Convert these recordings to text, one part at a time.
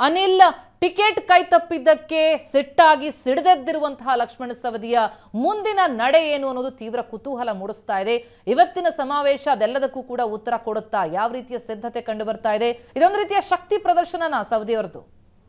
Anil ticket ಕೈ ತಪ್ಪಿದ್ದಕ್ಕೆ ಸಿಟ್ಟಾಗಿ ಸಿಡಿದೆದ್ದಿರುವಂತಹ ಲಕ್ಷ್ಮಣ ಸವದಿಯ ಮುಂದಿನ ನಡೆ ಏನು ಅನ್ನೋದು ತೀವ್ರ ಕುತೂಹಲ ಮೂಡಿಸ್ತಾ ಇದೆ ಇವತ್ತಿನ ಸಮಾವೇಶ ಅದೆಲ್ಲದಕ್ಕೂ ಕೂಡ ಉತ್ತರ ಕೊಡುತ್ತಾ ಯಾವ ರೀತಿಯ ಸಿದ್ಧತೆ ಕಂಡು ಬರ್ತಾ ಇದೆ ಇದೊಂದು ರೀತಿಯ ಶಕ್ತಿ ಪ್ರದರ್ಶನನ ಸವದಿಯವರದು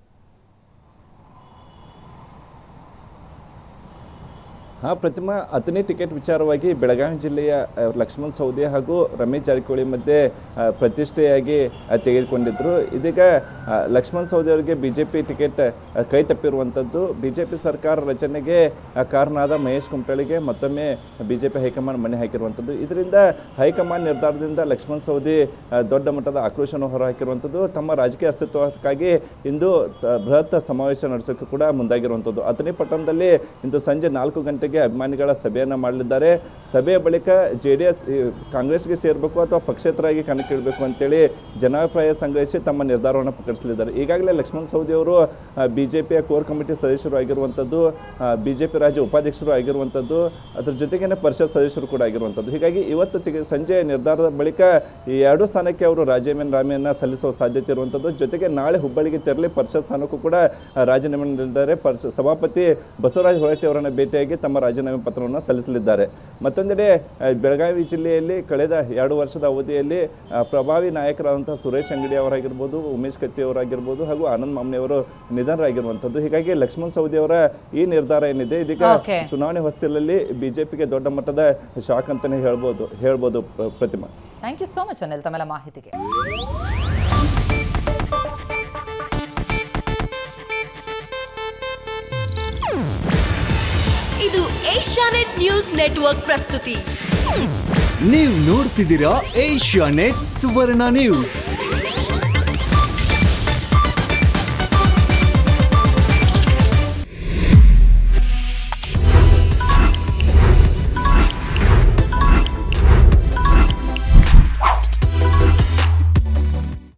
ಹಾಂ ಪ್ರತಿಮಾ ಹತ್ತನೇ ಟಿಕೆಟ್ ವಿಚಾರವಾಗಿ ಬೆಳಗಾವಿ ಜಿಲ್ಲೆಯ ಆ, ಲಕ್ಷ್ಮಣ್ ಸೌದಿ ಹಾಗೂ ರಮೇಶ್ ಜಾರಕಿಹೊಳಿ ಮಧ್ಯೆ ಆ, ಪ್ರತಿಷ್ಠೆಯಾಗಿ ಆ, ತೆಗೆದುಕೊಂಡಿದ್ದರು ಇದೀಗ ಆ, ಲಕ್ಷ್ಮಣ್ ಸೌದಿ ಅವರಿಗೆ ಬಿ ಜೆ ಪಿ ಟಿಕೆಟ್ ಆ, ಕೈ ತಪ್ಪಿರುವಂಥದ್ದು ಬಿ ಜೆ ಪಿ ಸರ್ಕಾರ ರಚನೆಗೆ ಆ, ಕಾರಣ ಆದ ಮಹೇಶ್ ಕುಮಟಳ್ಳಿಗೆ ಮತ್ತೊಮ್ಮೆ ಬಿ ಜೆ ಪಿ ಹೈಕಮಾಂಡ್ ಮಣೆ ಹಾಕಿರುವಂಥದ್ದು ಇದರಿಂದ ಹೈಕಮಾಂಡ್ ನಿರ್ಧಾರದಿಂದ ಲಕ್ಷ್ಮಣ್ ಸೌದಿ ಆ, ದೊಡ್ಡ ಮಟ್ಟದ ಆಕ್ರೋಶವನ್ನು ಹೊರಹಾಕಿರುವಂಥದ್ದು ತಮ್ಮ ರಾಜಕೀಯ ಅಸ್ತಿತ್ವಕ್ಕಾಗಿ ಇಂದು ತ- ಬೃಹತ್ ಸಮಾವೇಶ ನಡೆಸೋಕ್ಕೆ ಕೂಡ ಮುಂದಾಗಿರುವಂಥದ್ದು ಹತ್ತನೇ ಪಟ್ಟಣದಲ್ಲಿ ಇಂದು ಸಂಜೆ ನಾಲ್ಕು ಗಂಟೆಗೆ ಅಭಿಮಾನಿಗಳ ಸಭೆಯನ್ನು ಮಾಡಲಿದ್ದಾರೆ ಸಭೆಯ ಬಳಿಕ ಜೆ ಡಿ ಎಸ್ ಕಾಂಗ್ರೆಸ್ಗೆ ಸೇರಬೇಕು ಅಥವಾ ಪಕ್ಷೇತರಾಗಿ ಕಣಕ್ಕಿಳಬೇಕು ಅಂತೇಳಿ ಜನಾಭಿಪ್ರಾಯ ಸಂಗ್ರಹಿಸಿ ತಮ್ಮ ನಿರ್ಧಾರವನ್ನು ಪ್ರಕಟಿಸಲಿದ್ದಾರೆ ಈಗಾಗಲೇ ಲಕ್ಷ್ಮಣ್ ಸವದಿ ಅವರು ಬಿ ಜೆ ಪಿಯ ಕೋರ್ ಕಮಿಟಿ ಸದಸ್ಯರು ಆಗಿರುವಂಥದ್ದು ಬಿ ಜೆ ಪಿ ರಾಜ್ಯ ಉಪಾಧ್ಯಕ್ಷರು ಆಗಿರುವಂಥದ್ದು ಅದ್ರ ಜೊತೆಗೇನೆ ಪರಿಷತ್ ಸದಸ್ಯರು ಕೂಡ ಆಗಿರುವಂಥದ್ದು ಹೀಗಾಗಿ ಇವತ್ತು ತಿಗೆ ಸಂಜೆ ನಿರ್ಧಾರದ ಬಳಿಕ ಈ ಎರಡು ಸ್ಥಾನಕ್ಕೆ ಅವರು ರಾಜೀನಾಮೆ ರಾಮೆಯನ್ನು ಸಲ್ಲಿಸುವ ಸಾಧ್ಯತೆ ಇರುವಂಥದ್ದು ಜೊತೆಗೆ ನಾಳೆ ಹುಬ್ಬಳ್ಳಿಗೆ ತೆರಳಿ ಪರಿಷತ್ ಸ್ಥಾನಕ್ಕೂ ಕೂಡ ಆ, ರಾಜೀನಾಮೆ ನೀಡಿದ್ದಾರೆ ಪರಿಷ ಸಭಾಪತಿ ಬಸವರಾಜ ಹೊರಟ್ಟಿ ಅವರನ್ನು ಭೇಟಿಯಾಗಿ ತಮ್ಮ ರಾಜೀನಾಮೆ ಪತ್ರವನ್ನು ಸಲ್ಲಿಸಲಿದ್ದಾರೆ ಮತ್ತೊಂದೆಡೆ ಆ, ಬೆಳಗಾವಿ ಜಿಲ್ಲೆಯಲ್ಲಿ ಕಳೆದ ಎರಡು ವರ್ಷದ ಅವಧಿಯಲ್ಲಿ ಆ, ಪ್ರಭಾವಿ ನಾಯಕರಾದಂತಹ ಸುರೇಶ್ ಅಂಗಡಿ ಅವರಾಗಿರ್ಬೋದು ಉಮೇಶ್ ಕತ್ತಿ ಅವರಾಗಿರ್ಬೋದು ಹಾಗೂ ಆನಂದ್ ಮಾಮ್ನಿ ಅವರು ನಿಧನರಾಗಿರುವಂಥದ್ದು ಹೀಗಾಗಿ ಲಕ್ಷ್ಮಣ್ ಸವದಿ ಅವರ ಈ ನಿರ್ಧಾರ ಏನಿದೆ ಇದೀಗ Okay. ಚುನಾವಣೆ ಹೊಸ್ತಿಲಲ್ಲಿ ಬಿಜೆಪಿಗೆ ದೊಡ್ಡ ಮಟ್ಟದ ಶಾಕ್ ಅಂತಾನೆ ಹೇಳ್ಬೋದು ಹೇಳ್ಬೋದು ಪ್ರ- Pratima thank you so much Anil ತಮ್ಮೆಲ್ಲ ಮಾಹಿತಿಗೆ ಇದು ಏಷ್ಯಾನೆಟ್ ನ್ಯೂಸ್ ನೆಟ್ವರ್ಕ್ ಪ್ರಸ್ತುತಿ ನೀವು ನೋಡ್ತಿದ್ದೀರಾ ಏಷ್ಯಾ ನೆಟ್ ಸುವರ್ಣ ನ್ಯೂಸ್